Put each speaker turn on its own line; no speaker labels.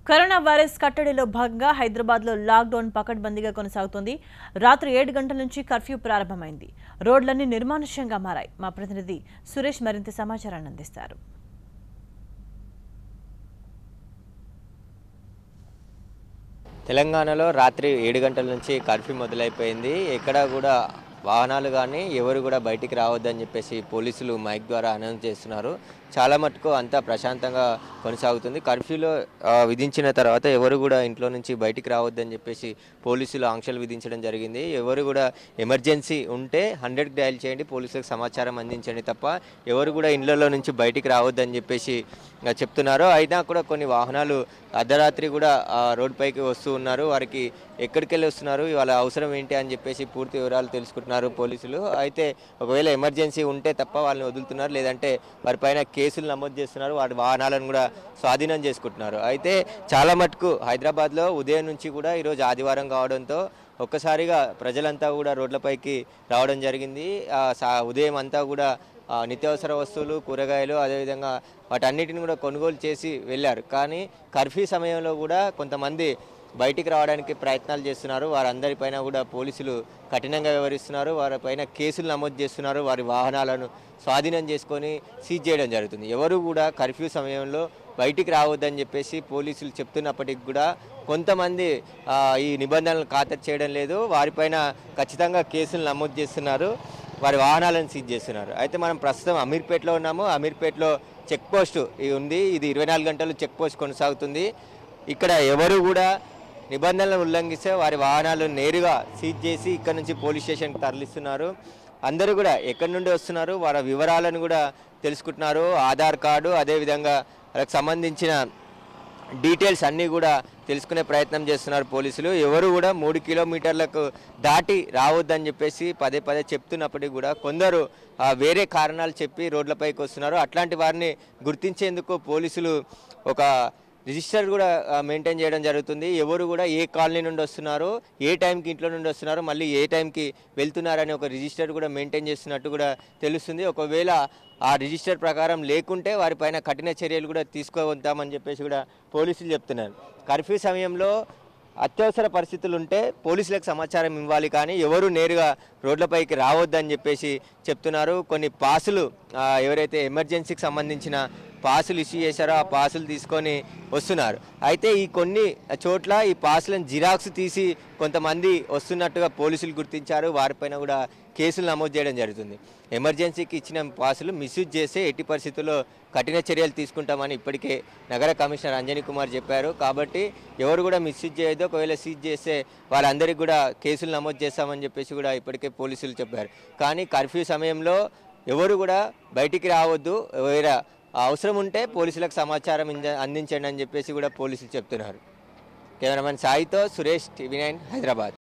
corona virus కట్టడిలో భాగంగా హైదరాబాద్లో lockdown పకడ్బందీగా కొనసాగుతోంది రాత్రి ఏడు గంటల నుంచి కర్ఫ్యూ ప్రారంభమైంది రోడ్లన్నీ నిర్మానుష్యంగా మారాయి మా ప్రతినిధి సురేష్ మరింత సమాచారాన్ని అందిస్తారు
తెలంగాణలో రాత్రి ఏడు గంటల నుంచి కర్ఫ్యూ మొదలైపోయింది ఎక్కడ కూడా వాహనాలు కానీ ఎవరు కూడా బయటికి రావద్దని చెప్పేసి పోలీసులు మైక్ ద్వారా అనౌన్స్ చేస్తున్నారు చాలా మటుకు అంతా ప్రశాంతంగా కొనసాగుతుంది కర్ఫ్యూలో ఆ, విధించిన తర్వాత ఎవరు కూడా ఇంట్లో నుంచి బయటికి రావద్దని చెప్పేసి పోలీసులు ఆంక్షలు విధించడం జరిగింది ఎవరు కూడా ఎమర్జెన్సీ ఉంటే హండ్రెడ్కి డయల్ చేయండి పోలీసులకు సమాచారం అందించండి తప్ప ఎవరు కూడా ఇళ్లలో నుంచి బయటికి రావద్దని చెప్పేసి ఆ, చెప్తున్నారు అయినా కూడా కొన్ని వాహనాలు అర్ధరాత్రి కూడా ఆ, రోడ్ పైకి వస్తూ ఉన్నారు వారికి ఎక్కడికి వెళ్ళి వస్తున్నారు వాళ్ళ అవసరం ఏంటి అని చెప్పేసి పూర్తి వివరాలు తెలుసుకుంటున్నారు పోలీసులు అయితే ఒకవేళ ఎమర్జెన్సీ ఉంటే తప్ప వాళ్ళని వదులుతున్నారు లేదంటే వారిపైన కేసులు నమోదు చేస్తున్నారు వారి వాహనాలను కూడా స్వాధీనం చేసుకుంటున్నారు అయితే చాలా మటుకు హైదరాబాద్లో ఉదయం నుంచి కూడా ఈరోజు ఆదివారం కావడంతో ఒక్కసారిగా ప్రజలంతా కూడా రోడ్లపైకి రావడం జరిగింది ఆ, సా- ఉదయం అంతా కూడా ఆ, నిత్యావసర వస్తువులు కూరగాయలు అదేవిధంగా వాటన్నిటిని కూడా కొనుగోలు చేసి వెళ్ళారు కానీ కర్ఫ్యూ సమయంలో కూడా కొంతమంది బయటికి రావడానికి ప్రయత్నాలు చేస్తున్నారు వారందరిపైన కూడా పోలీసులు కఠినంగా వ్యవహరిస్తున్నారు వారిపైన కేసులు నమోదు చేస్తున్నారు వారి వాహనాలను స్వాధీనం చేసుకొని సీజ్ చేయడం జరుగుతుంది ఎవరు కూడా కర్ఫ్యూ సమయంలో బయటికి రావద్దని చెప్పేసి పోలీసులు చెప్తున్నప్పటికి కూడా కొంతమంది ఆ, ఈ నిబంధనలు ఖాతరు చేయడం లేదు వారిపైన ఖచ్చితంగా కేసులు నమోదు చేస్తున్నారు వారి వాహనాలను సీజ్ చేస్తున్నారు అయితే మనం ప్రస్తుతం అమీర్పేటలో ఉన్నాము అమీర్పేటలో చెక్ పోస్ట్ ఇది ఉంది ఇది ఇరవై నాలుగు గంటలు చెక్ పోస్ట్ కొనసాగుతుంది ఇక్కడ ఎవరు కూడా నిబంధనలను ఉల్లంఘిస్తే వారి వాహనాలు నేరుగా సీజ్ చేసి ఇక్కడ నుంచి పోలీస్ స్టేషన్కి తరలిస్తున్నారు అందరూ కూడా ఎక్కడి నుండి వస్తున్నారు వారి వివరాలను కూడా తెలుసుకుంటున్నారు ఆధార్ కార్డు అదేవిధంగా వాళ్ళకి సంబంధించిన డీటెయిల్స్ అన్నీ కూడా తెలుసుకునే ప్రయత్నం చేస్తున్నారు పోలీసులు ఎవరు కూడా మూడు కిలోమీటర్లకు దాటి రావద్దని చెప్పేసి పదే పదే చెప్తున్నప్పటికీ కూడా కొందరు ఆ, వేరే కారణాలు చెప్పి రోడ్లపైకి వస్తున్నారు అట్లాంటి వారిని గుర్తించేందుకు పోలీసులు ఒక రిజిస్టర్ కూడా మెయింటైన్ చేయడం జరుగుతుంది ఎవరు కూడా ఏ కాలనీ నుండి వస్తున్నారు ఏ టైంకి ఇంట్లో నుండి వస్తున్నారు మళ్ళీ ఏ టైంకి వెళ్తున్నారని ఒక రిజిస్టర్ కూడా మెయింటైన్ చేస్తున్నట్టు కూడా తెలుస్తుంది ఒకవేళ ఆ రిజిస్టర్ ప్రకారం లేకుంటే వారిపైన కఠిన చర్యలు కూడా తీసుకోవద్దామని చెప్పేసి కూడా పోలీసులు చెప్తున్నారు కర్ఫ్యూ సమయంలో అత్యవసర పరిస్థితులు ఉంటే పోలీసులకు సమాచారం ఇవ్వాలి కానీ ఎవరు నేరుగా రోడ్లపైకి రావద్దని చెప్పేసి చెప్తున్నారు కొన్ని పాసులు ఆ, ఎవరైతే ఎమర్జెన్సీకి సంబంధించిన పాసులు ఇష్యూ చేశారో ఆ పాసులు తీసుకొని వస్తున్నారు అయితే ఈ కొన్ని చోట్ల ఈ పాసులను జిరాక్స్ తీసి కొంతమంది వస్తున్నట్టుగా పోలీసులు గుర్తించారు వారిపైన కూడా కేసులు నమోదు చేయడం జరుగుతుంది ఎమర్జెన్సీకి ఇచ్చిన పాసులు మిస్యూజ్ చేస్తే ఎట్టి పరిస్థితుల్లో కఠిన చర్యలు తీసుకుంటామని ఇప్పటికే నగర కమిషనర్ అంజనీ కుమార్ చెప్పారు కాబట్టి ఎవరు కూడా మిస్యూజ్ చేయొద్దు ఒకవేళ సీజ్ చేస్తే వాళ్ళందరికీ కూడా కేసులు నమోదు చేస్తామని చెప్పేసి కూడా ఇప్పటికే పోలీసులు చెప్పారు కానీ కర్ఫ్యూ సమయంలో ఎవరు కూడా బయటికి రావద్దు వేరే అవసరం ఉంటే పోలీసులకు సమాచారం ఇంజ- అందించండి అని చెప్పేసి కూడా పోలీసులు చెప్తున్నారు కెమెరామెన్ సాయితో సురేష్ టీవీ నైన్ హైదరాబాద్